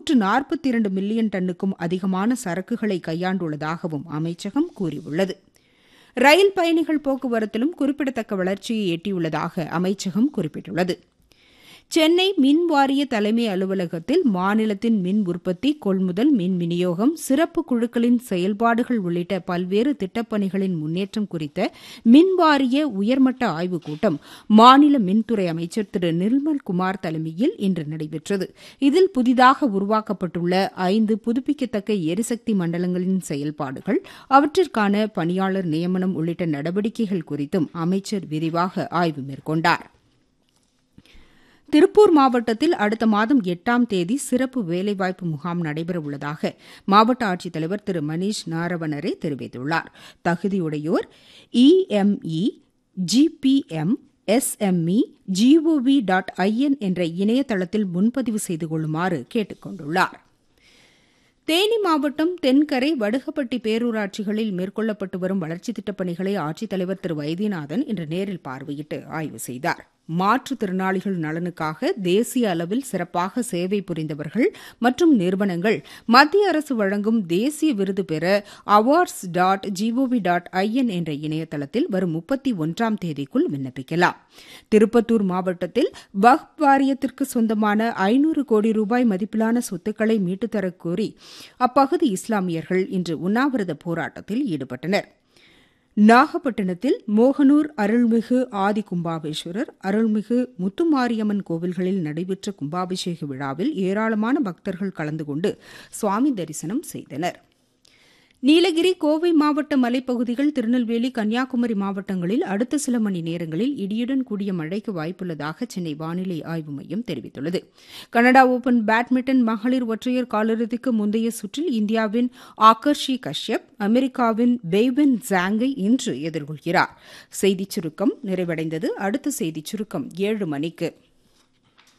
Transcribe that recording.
இருநூற்று நாற்பத்தி இரண்டு மில்லியன் டன்னுக்கும் அதிகமான சரக்குகளை கையாண்டுள்ளதாகவும் அமைச்சகம் கூறியுள்ளது ரயில் பயணிகள் போக்குவரத்திலும் குறிப்பிடத்தக்க வளர்ச்சியை எட்டியுள்ளதாக அமைச்சகம் குறிப்பிட்டுள்ளது சென்னை மின் வாரிய தலைமை அலுவலகத்தில் மாநிலத்தின் மின் உற்பத்தி கொள்முதல் மின் விநியோகம் சிறப்பு குழுக்களின் செயல்பாடுகள் உள்ளிட்ட பல்வேறு திட்டப்பணிகளின் முன்னேற்றம் குறித்த மின் வாரிய உயர்மட்ட ஆய்வுக் கூட்டம் மாநில மின்துறை அமைச்சர் திரு நிர்மல் குமார் தலைமையில் இன்று நடைபெற்றது இதில் புதிதாக உருவாக்கப்பட்டுள்ள ஐந்து புதுப்பிக்கத்தக்க எரிசக்தி மண்டலங்களின் செயல்பாடுகள் அவற்றிற்கான பணியாளர் நியமனம் உள்ளிட்ட நடவடிக்கைகள் குறித்தும் அமைச்சர் விரிவாக ஆய்வு மேற்கொண்டாா் திருப்பூர் மாவட்டத்தில் அடுத்த மாதம் எட்டாம் தேதி சிறப்பு வேலைவாய்ப்பு முகாம் நடைபெறவுள்ளதாக மாவட்ட ஆட்சித்தலைவர் திரு மணீஷ் நாரவனரே தெரிவித்துள்ளார் தகுதியுடையோர் EME GBM SME GOV dot IN என்ற இணையதளத்தில் முன்பதிவு செய்து கொள்ளுமாறு கேட்டுக் கொண்டுள்ளார் தேனி மாவட்டம் தென்கரை வடுகப்பட்டி பேரூராட்சிகளில் மேற்கொள்ளப்பட்டு வரும் வளர்ச்சித் திட்டப் பணிகளை ஆட்சித்தலைவர் திரு வைத்தியநாதன் இன்று நேரில் பார்வையிட்டு ஆய்வு செய்தார் மாற்றுத்திறனாளிகள் நலனுக்காக தேசிய அளவில் சிறப்பாக சேவை புரிந்தவர்கள் மற்றும் நிறுவனங்கள் மத்திய அரசு வழங்கும் தேசிய விருது பெற awards dot GOV dot IN என்ற இணையதளத்தில் வரும் முப்பத்தி ஒன்றாம் தேதிக்குள் விண்ணப்பிக்கலாம் திருப்பத்தூர் மாவட்டத்தில் வக்ப் வாரியத்திற்கு சொந்தமான ஐநூறு கோடி ரூபாய் மதிப்பிலான சொத்துக்களை மீட்டுத்தரக் கோரி அப்பகுதி இஸ்லாமியர்கள் இன்று உண்ணாவிரத போராட்டத்தில் ஈடுபட்டனா் நாகப்பட்டினத்தில் மோகனூர் அருள்மிகு ஆதி கும்பாபேஸ்வரர் அருள்மிகு முத்துமாரியம்மன் கோவில்களில் நடைபெற்ற கும்பாபிஷேக விழாவில் ஏராளமான பக்தர்கள் கலந்து கொண்டு சுவாமி தரிசனம் செய்தனர் நீலகிரி கோவை மாவட்ட மலைப்பகுதிகள் திருநெல்வேலி கன்னியாகுமரி மாவட்டங்களில் அடுத்த சில மணி நேரங்களில் இடியுடன் கூடிய மழைக்கு வாய்ப்புள்ளதாக சென்னை வானிலை ஆய்வு மையம் தெரிவித்துள்ளது கனடா ஓபன் பேட்மிண்டன் மகளிர் ஒற்றையர் காலிறுதிக்கு முந்தைய சுற்றில் இந்தியாவின் ஆகர்ஷி கஷ்யப் அமெரிக்காவின் பெய்வென் ஜாங்கை இன்று எதிர்கொள்கிறார் செய்திச் சுருக்கம் நிறைவடைந்தது அடுத்த செய்திச் சுருக்கம் ஏழு மணிக்கு